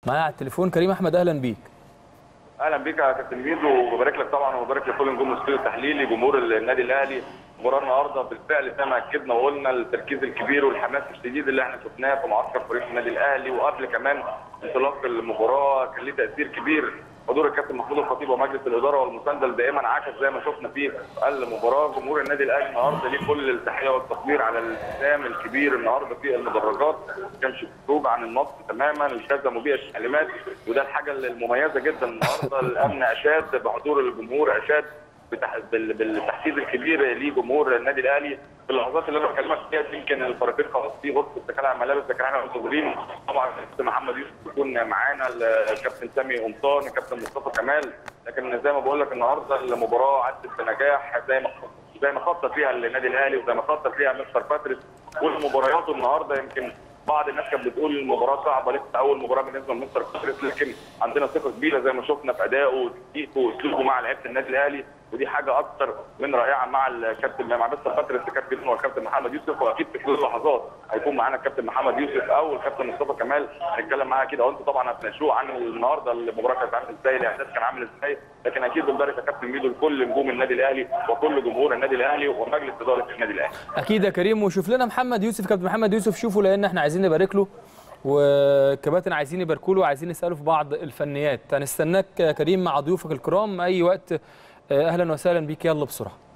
معايا على التليفون كريم احمد اهلا بيك اهلا بيك يا كابتن ميدو وببارك لك طبعا وببارك لكل نجوم الاستوديو التحليلي جمهور النادي الاهلي مباراه النهارده بالفعل زي ما اكدنا وقلنا التركيز الكبير والحماس الشديد اللي احنا شفناه في معسكر فريق النادي الاهلي وقبل كمان انطلاق المباراه كان ليه تاثير كبير حضور الكابتن محمود الخطيب ومجلس الاداره والمسانده اللي دائما عكس زي ما شفنا في المباراه جمهور النادي الاهلي النهارده ليه كل التحيه والتقدير على الالتزام الكبير النهارده في المدرجات ما كانش خروج عن النص تماما التزموا بيه التعليمات وده الحاجه المميزه جدا النهارده الامن اشاد بحضور الجمهور اشاد بتح... بال... بالتحفيز الكبير لجمهور النادي الاهلي في اللحظات اللي انا بكلمك فيها يمكن الفريقين خلاص في غرفه تكلع الملابس لكن احنا منتظرين طبعا الكابتن محمد يوسف يكون معانا الكابتن سامي قمطان الكابتن مصطفى كمال لكن زي ما بقول لك النهارده المباراه عدت بنجاح زي ما زي ما خطط فيها النادي الاهلي وزي ما خطط فيها مستر باتريس والمباريات النهارده يمكن بعض الناس كانت بتقول المباراه صعبه لسه اول مباراه بالنسبه لمستر باتريس لكن عندنا ثقه كبيره زي ما شفنا في ادائه وتكتيكه واسلوبه مع لعيبه النادي الاهلي ودي حاجه اكثر من رائعه مع الكابتن مع مستر باتريس الكابتن والكابتن محمد يوسف واكيد في خلال اللحظات هيكون معانا الكابتن محمد يوسف او الكابتن مصطفى كمال هنتكلم معاه اكيد او انتوا طبعا هتناقشوه عن النهارده المباراه كانت عامله ازاي الاحداث كان عامل ازاي لكن اكيد بنبارك يا كابتن ميدو لكل نجوم النادي الاهلي وكل جمهور النادي الاهلي ومجلس اداره النادي الاهلي اكيد يا كريم وشوف لنا محمد يوسف كابتن محمد يوسف شوفوا لان احنا عايزين نبارك له وكباتن عايزين يباركوا له وعايزين نساله في بعض الفنيات هنستناك يا كريم مع ضيوفك الكرام اي وقت اهلا وسهلا بيك يلا بسرعه